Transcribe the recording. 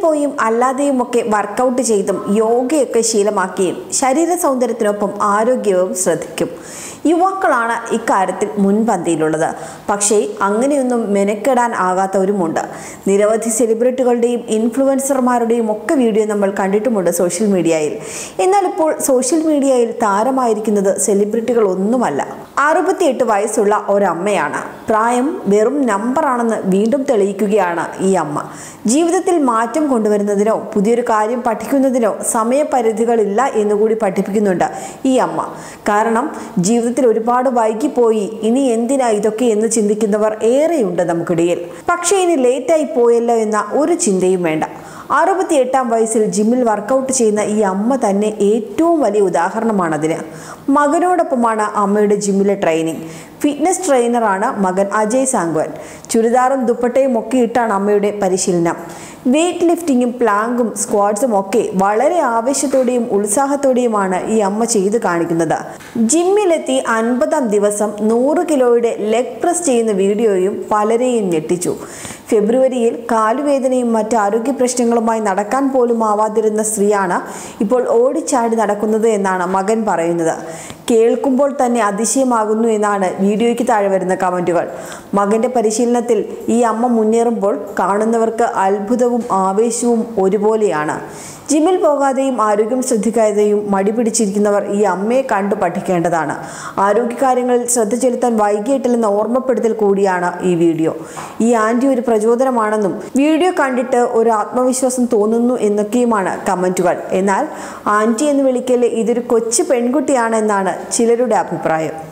പോയും അല്ലാതെയും ഒക്കെ വർക്കൗട്ട് ചെയ്തും യോഗയൊക്കെ ശീലമാക്കിയും ശരീര സൗന്ദര്യത്തിനൊപ്പം ആരോഗ്യവും ശ്രദ്ധിക്കും യുവാക്കളാണ് ഇക്കാര്യത്തിൽ മുൻപന്തിയിലുള്ളത് പക്ഷേ അങ്ങനെയൊന്നും മെനക്കെടാൻ ആകാത്തവരുമുണ്ട് നിരവധി സെലിബ്രിറ്റികളുടെയും ഇൻഫ്ലുവൻസർമാരുടെയും ഒക്കെ വീഡിയോ നമ്മൾ കണ്ടിട്ടുമുണ്ട് സോഷ്യൽ മീഡിയയിൽ എന്നാൽ ഇപ്പോൾ സോഷ്യൽ മീഡിയയിൽ താരമായിരിക്കുന്നത് സെലിബ്രിറ്റികൾ ഒന്നുമല്ല അറുപത്തിയെട്ട് വയസ്സുള്ള ഒരമ്മയാണ് പ്രായം വെറും നമ്പറാണെന്ന് വീണ്ടും തെളിയിക്കുകയാണ് ഈ അമ്മ ജീവിതത്തിൽ മാറ്റം കൊണ്ടുവരുന്നതിനോ പുതിയൊരു കാര്യം പഠിക്കുന്നതിനോ സമയപരിധികളില്ല എന്നുകൂടി പഠിപ്പിക്കുന്നുണ്ട് ഈ അമ്മ കാരണം ജീവിതത്തിൽ ഒരുപാട് വൈകിപ്പോയി ഇനി എന്തിനാ ഇതൊക്കെ എന്ന് ചിന്തിക്കുന്നവർ ഏറെയുണ്ട് നമുക്കിടയിൽ പക്ഷേ ഇനി ലേറ്റായി പോയല്ലോ എന്ന ഒരു ചിന്തയും വേണ്ട അറുപത്തിയെട്ടാം വയസ്സിൽ ജിമ്മിൽ വർക്കൗട്ട് ചെയ്യുന്ന ഈ അമ്മ തന്നെ ഏറ്റവും വലിയ ഉദാഹരണമാണതിന് മകനോടൊപ്പമാണ് അമ്മയുടെ ജിമ്മിലെ ട്രെയിനിങ് ഫിറ്റ്നസ് ട്രെയിനറാണ് മകൻ അജയ് സാങ്വൻ ചുരിദാറും ദുപ്പട്ടയും ഒക്കെ ഇട്ടാണ് അമ്മയുടെ പരിശീലനം വെയ്റ്റ് ലിഫ്റ്റിങ്ങും പ്ലാങ്കും സ്ക്വാഡ്സും ഒക്കെ വളരെ ആവേശത്തോടെയും ഉത്സാഹത്തോടെയുമാണ് ഈ അമ്മ ചെയ്തു കാണിക്കുന്നത് ജിമ്മിലെത്തി അൻപതാം ദിവസം നൂറ് കിലോയുടെ ലെഗ് പ്രസ് ചെയ്യുന്ന വീഡിയോയും പലരെയും ഞെട്ടിച്ചു ഫെബ്രുവരിയിൽ കാലുവേദനയും മറ്റ് ആരോഗ്യ പ്രശ്നങ്ങളുമായി നടക്കാൻ പോലും ആവാതിരുന്ന സ്ത്രീയാണ് ഇപ്പോൾ ഓടിച്ചാടി നടക്കുന്നത് എന്നാണ് മകൻ പറയുന്നത് കേൾക്കുമ്പോൾ തന്നെ അതിശയമാകുന്നു എന്നാണ് വീഡിയോയ്ക്ക് താഴെ വരുന്ന കമൻറ്റുകൾ മകന്റെ പരിശീലനത്തിൽ ഈ അമ്മ മുന്നേറുമ്പോൾ കാണുന്നവർക്ക് അത്ഭുതവും ആവേശവും ഒരുപോലെയാണ് ജിമ്മിൽ പോകാതെയും ആരോഗ്യം ശ്രദ്ധിക്കാതെയും മടി പിടിച്ചിരിക്കുന്നവർ ഈ അമ്മയെ കണ്ടു പഠിക്കേണ്ടതാണ് ആരോഗ്യകാര്യങ്ങളിൽ ശ്രദ്ധ ചെലുത്താൻ വൈകിയിട്ടില്ലെന്ന ഓർമ്മപ്പെടുത്തൽ കൂടിയാണ് ഈ വീഡിയോ ഈ ആൻറ്റി ഒരു പ്രചോദനമാണെന്നും വീഡിയോ കണ്ടിട്ട് ഒരു ആത്മവിശ്വാസം തോന്നുന്നു എന്നൊക്കെയുമാണ് കമൻറ്റുകൾ എന്നാൽ ആൻറ്റി എന്ന് വിളിക്കൽ ഇതൊരു കൊച്ചു പെൺകുട്ടിയാണെന്നാണ് ചിലരുടെ അഭിപ്രായം